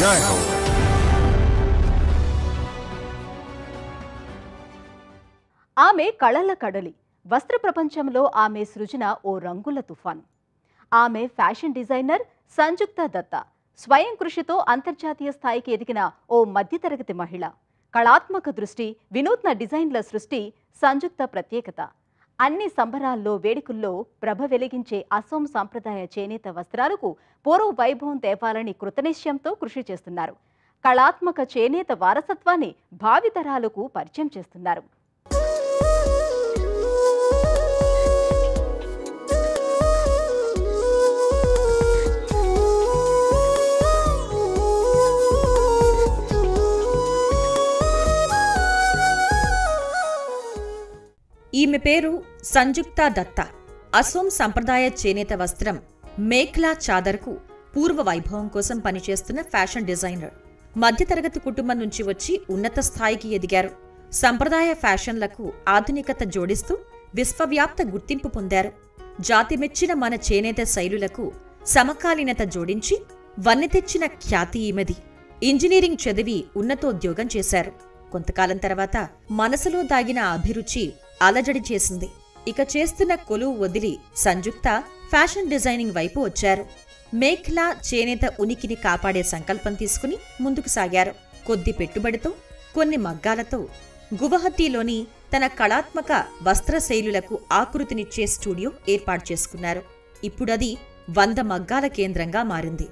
जय हो ఆమె కళల కడలి వస్త్ర ప్రపంచంలో ఆమె సృజన ఓ రంగుల తుఫాన్ ఆమె ఫ్యాషన్ డిజైనర్ సంయుక్త దత్త స్వయం కృషితో అంతర్జాతీయ స్థాయికి ఎదిగిన ఓ మధ్యతరగతి మహిళ కళాత్మక దృష్టి వినూత్న డిజైన్ల సృష్టి సంయుక్త ప్రత్యేకత అన్ని సంబరాల్లో వేడుకల్లో ప్రభ వెలిగించే అసోం సాంప్రదాయ చేనేత వస్త్రాలకు పూర్వ వైభవం తేవాలని కృతనిశ్చయంతో కృషి చేస్తున్నారు కళాత్మక చేనేత వారసత్వాన్ని భావితరాలకు పరిచయం చేస్తున్నారు ఈమె పేరు సంయుక్త దత్త అసోం సంప్రదాయ చేనేత వస్త్రం మేఖ్లా చాదర్కు పూర్వ వైభవం కోసం పనిచేస్తున్న ఫ్యాషన్ డిజైనర్ మధ్యతరగతి కుటుంబం నుంచి వచ్చి ఉన్నత స్థాయికి ఎదిగారు సంప్రదాయ ఫ్యాషన్లకు ఆధునికత జోడిస్తూ విశ్వవ్యాప్త గుర్తింపు పొందారు జాతి మెచ్చిన మన చేనేత శైలులకు సమకాలీనత జోడించి వన్నె తెచ్చిన ఖ్యాతి ఈమెది ఇంజనీరింగ్ చదివి ఉన్నతోద్యోగం చేశారు కొంతకాలం తర్వాత మనసులో దాగిన అభిరుచి అలజడి చేసింది ఇక చేస్తున్న కొలువు వదిలి సంయుక్త ఫ్యాషన్ డిజైనింగ్ వైపు వచ్చారు మేఖ్లా చేనేత ఉనికిని కాపాడే సంకల్పం తీసుకుని ముందుకు సాగారు కొద్ది పెట్టుబడితో కొన్ని మగ్గాలతో గువహతీలోని తన కళాత్మక వస్త్ర శైలులకు ఆకృతినిచ్చే స్టూడియో ఏర్పాటు చేసుకున్నారు ఇప్పుడది వంద మగ్గాల కేంద్రంగా మారింది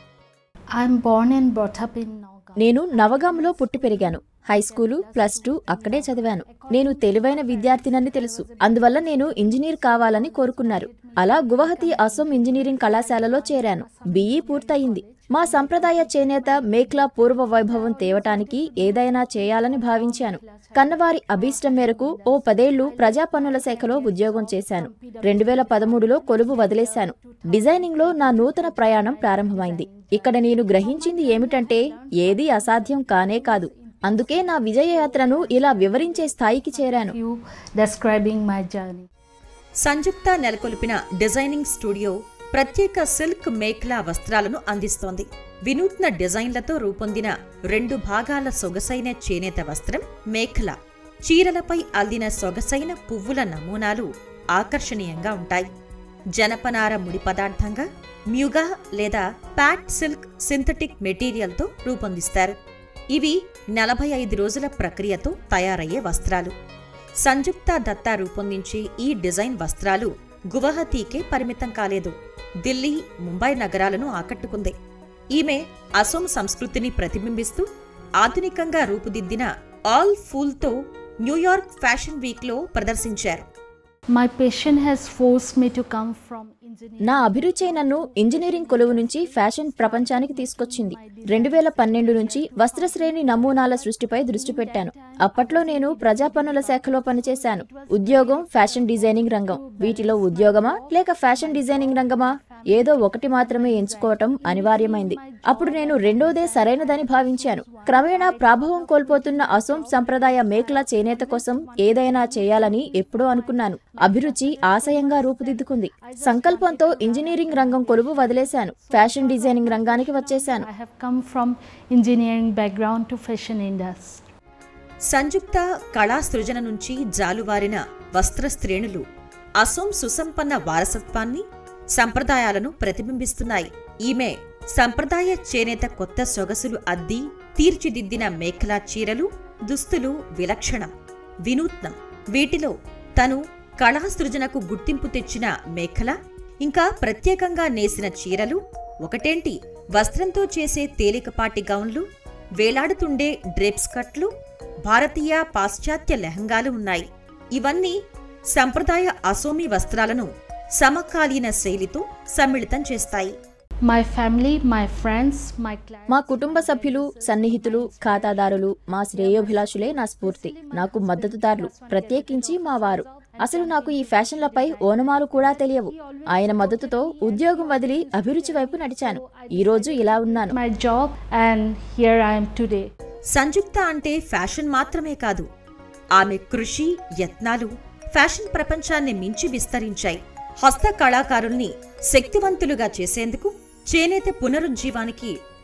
I'm born and brought up in Nagaland. నేను నవగాంలో పుట్టి పెరిగాను హై స్కూలు ప్లస్ టూ అక్కడే చదివాను నేను తెలివైన విద్యార్థినని తెలుసు అందువల్ల నేను ఇంజనీర్ కావాలని కోరుకున్నారు అలా గువహతి అసోం ఇంజనీరింగ్ కళాశాలలో చేరాను బీఈ పూర్తయింది మా సంప్రదాయ చేనేత మేక్లా పూర్వ వైభవం తేవటానికి ఏదైనా చేయాలని భావించాను కన్నవారి అభీష్టం మేరకు ఓ పదేళ్లు ప్రజా పన్నుల శాఖలో ఉద్యోగం చేశాను రెండు వేల పదమూడులో కొలువు వదిలేశాను డిజైనింగ్లో నా నూతన ప్రయాణం ప్రారంభమైంది ఇక్కడ నేను గ్రహించింది ఏమిటంటే ఏదీ అసాధ్యం కానే కాదు అందుకే నా విజయయాత్రను ఇలా వివరించే స్థాయికి చేరాను You describing my journey. Samyukta నెలకొల్పిన డిజైనింగ్ స్టూడియో ప్రత్యేక సిల్క్ మేఖ్లా వస్త్రాలను అందిస్తోంది వినూత్న డిజైన్లతో రూపొందిన రెండు భాగాల సొగసైన చేనేత వస్త్రం మేఖ్లా చీరలపై అల్లిన సొగసైన పువ్వుల నమూనాలు ఆకర్షణీయంగా ఉంటాయి జనపనార ముడి పదార్థంగా మ్యూగా లేదా ప్యాట్ సిల్క్ సింథటిక్ మెటీరియల్తో రూపొందిస్తారు ఇవి నలభై ఐదు రోజుల ప్రక్రియతో తయారయ్యే వస్త్రాలు సంయుక్త దత్తా రూపొందించే ఈ డిజైన్ వస్త్రాలు గువహతీకే పరిమితం కాలేదు ఢిల్లీ ముంబై నగరాలను ఆకట్టుకుంది ఈమె అసోం సంస్కృతిని ప్రతిబింబిస్తూ ఆధునికంగా రూపుదిద్దిన ఆల్ ఫూల్తో న్యూయార్క్ ఫ్యాషన్ వీక్లో ప్రదర్శించారు My passion has forced me to come from engineering. నా అభిరుచే నన్ను ఇంజనీరింగ్ కొలువు నుంచి ఫ్యాషన్ ప్రపంచానికి తీసుకొచ్చింది రెండు వేల పన్నెండు నుంచి వస్త్ర శ్రేణి నమూనాల సృష్టిపై దృష్టి పెట్టాను అప్పట్లో నేను ప్రజా పన్నుల శాఖలో పనిచేశాను ఉద్యోగం ఫ్యాషన్ డిజైనింగ్ రంగం వీటిలో ఉద్యోగమా లేక ఫ్యాషన్ డిజైనింగ్ రంగమా ఏదో ఒకటి మాత్రమే ఎంచుకోవటం అనివార్యమైంది అప్పుడు నేను రెండోదే సరైనదని భావించాను క్రమేణా ప్రాభవం కోల్పోతున్న అసోం సంప్రదాయ మేకల చేనేత కోసం ఏదైనా చేయాలని ఎప్పుడూ అనుకున్నాను అభిరుచి ఆశయంగా రూపుదిద్దుకుంది సంకల్పంతో ఇంజనీరింగ్ రంగం కొలువు వదిలేశాను ఫ్యాషన్ డిజైనింగ్ రంగానికి వచ్చేశాను I have come from engineering background to fashion industry. సంయుక్త కళా సృజన నుంచి జాలువారిన వస్త్ర శ్రేణులు అసోం సుసంపన్న వారసత్వాన్ని సంప్రదాయాలను ప్రతిబింబిస్తున్నాయి ఈమె సంప్రదాయ చేనేత కొత్త సొగసులు అద్ది తీర్చిదిద్దిన మేఖలా చీరలు దుస్తులు విలక్షణం వినూత్నం వీటిలో తను కళా సృజనకు గుర్తింపు తెచ్చిన మేఖల ఇంకా ప్రత్యేకంగా నేసిన చీరలు ఒకటేంటి వస్త్రంతో చేసే తేలికపాటి గౌన్లు వేలాడుతుండే డ్రేప్స్ కట్లు భారతీయ పాశ్చాత్య లెహంగాలు ఉన్నాయి ఇవన్నీ సంప్రదాయ అసోమీ వస్త్రాలను సమకాలీన శైలితో సమ్మిళితం చేస్తాయి My family, my friends, my clients. మా కుటుంబ సభ్యులు సన్నిహితులు ఖాతాదారులు మా శ్రేయోభిలాషులే నా స్ఫూర్తి నాకు మద్దతుదారులు ప్రత్యేకించి మా వారు అసలు నాకు ఈ ఫ్యాషన్లపై ఓనమాలు కూడా తెలియవు ఆయన మద్దతుతో ఉద్యోగం వదిలి అభిరుచి వైపు నడిచాను ఈ రోజు ఇలా ఉన్నాను My job, and here I am today. సంయుక్త అంటే ఫ్యాషన్ మాత్రమే కాదు ఆమె కృషి యత్నాలు ఫ్యాషన్ ప్రపంచాన్ని మించి విస్తరించాయి హస్త కళాకారుల్ని శక్తివంతులుగా చేసేందుకు చేనేత పునరుజ్జీవానికి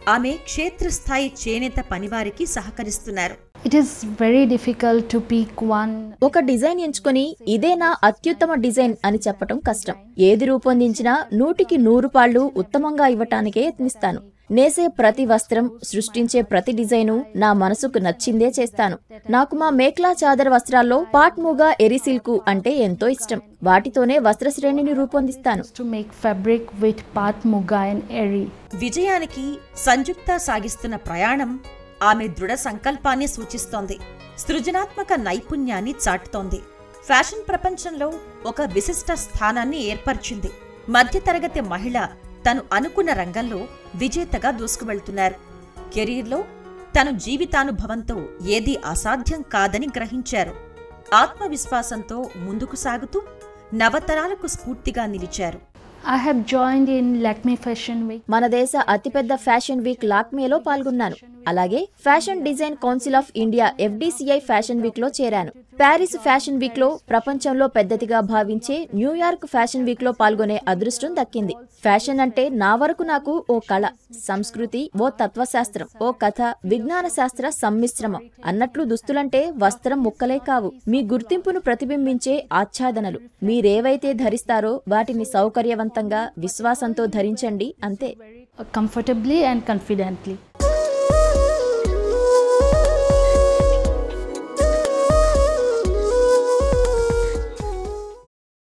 ఆమె క్షేత్రస్థాయి చేనేత పనివారికి సహకరిస్తున్నారు It is very difficult to pick one. ఒక డిజైన్ ఎంచుకొని ఇదే నా అత్యుత్తమ డిజైన్ అని చెప్పటం కష్టం ఏది రూపొందించినా నూటికి నూరు పాళ్లు ఉత్తమంగా ఇవ్వటానికే యత్నిస్తాను నేసే ప్రతి వస్త్రం సృష్టించే ప్రతి డిజైను నా మనసుకు నచ్చిందే చేస్తాను నాకు మా మేక్లా చాదర్ వస్త్రాల్లో పాట్ మూగా ఎరిసిల్కు అంటే ఎంతో ఇష్టం వాటితోనే వస్త్ర శ్రేణిని రూపొందిస్తాను To make fabric with pat muga and eri. విజయానికి సంయుక్త సాగిస్తున్న ప్రయాణం ఆమె దృఢ సంకల్పాన్ని సూచిస్తోంది సృజనాత్మక నైపుణ్యాన్ని చాటుతోంది ఫ్యాషన్ ప్రపంచంలో ఒక విశిష్ట స్థానాన్ని ఏర్పరిచింది మధ్యతరగతి మహిళ తను అనుకున్న రంగంలో విజేతగా దూసుకువెళ్తున్నారు కెరీర్లో తను జీవితానుభవంతో ఏదీ అసాధ్యం కాదని గ్రహించారు ఆత్మవిశ్వాసంతో ముందుకు సాగుతూ నవతరాలకు స్ఫూర్తిగా నిలిచారు I have joined in Lakme Fashion Week. మన దేశ అతిపెద్ద ఫ్యాషన్ వీక్ లాక్మేలో పాల్గొన్నాను అలాగే fashion design council of India FDCI fashion week లో చేరాను ప్యారిస్ ఫ్యాషన్ వీక్ లో ప్రపంచంలో పెద్దదిగా భావించే న్యూయార్క్ ఫ్యాషన్ వీక్ లో పాల్గొనే అదృష్టం దక్కింది ఫ్యాషన్ అంటే నా వరకు నాకు ఓ కళ సంస్కృతి ఓ తత్వశాస్త్రం ఓ కథ విజ్ఞాన శాస్త్ర సమ్మిశ్రమం అన్నట్లు దుస్తులంటే వస్త్రం ముక్కలే కావు మీ గుర్తింపును ప్రతిబింబించే ఆచ్ఛాదనలు మీరేవైతే ధరిస్తారో వాటిని సౌకర్యవంతంగా విశ్వాసంతో ధరించండి అంతే uh, comfortably and confidently.